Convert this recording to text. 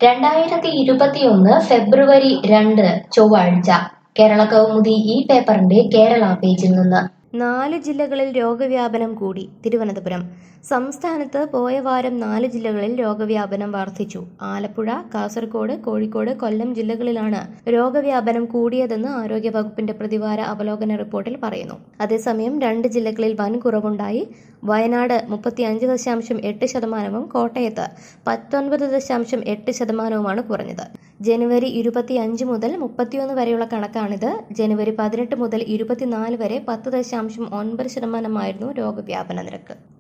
രണ്ടായിരത്തി ഇരുപത്തിയൊന്ന് ഫെബ്രുവരി രണ്ട് ചൊവ്വാഴ്ച കേരള കൗമുദി ഈ പേപ്പറിന്റെ കേരള പേജിൽ നിന്ന് നാല് ജില്ലകളിൽ രോഗവ്യാപനം കൂടി തിരുവനന്തപുരം സംസ്ഥാനത്ത് പോയ വാരം നാല് ജില്ലകളിൽ രോഗവ്യാപനം വർദ്ധിച്ചു ആലപ്പുഴ കാസർഗോഡ് കോഴിക്കോട് കൊല്ലം ജില്ലകളിലാണ് രോഗവ്യാപനം കൂടിയതെന്ന് ആരോഗ്യവകുപ്പിന്റെ പ്രതിവാര അവലോകന റിപ്പോർട്ടിൽ പറയുന്നു അതേസമയം രണ്ട് ജില്ലകളിൽ വൻ കുറവുണ്ടായി വയനാട് മുപ്പത്തിയഞ്ച് ദശാംശം എട്ട് ശതമാനവും കോട്ടയത്ത് പത്തൊൻപത് ദശാംശം എട്ട് ശതമാനവുമാണ് കുറഞ്ഞത് ജനുവരി ഇരുപത്തിയഞ്ച് മുതൽ മുപ്പത്തിയൊന്ന് വരെയുള്ള കണക്കാണിത് ജനുവരി പതിനെട്ട് മുതൽ ഇരുപത്തിനാല് വരെ പത്ത് ദശാംശം ഒൻപത് ശതമാനമായിരുന്നു രോഗവ്യാപന നിരക്ക്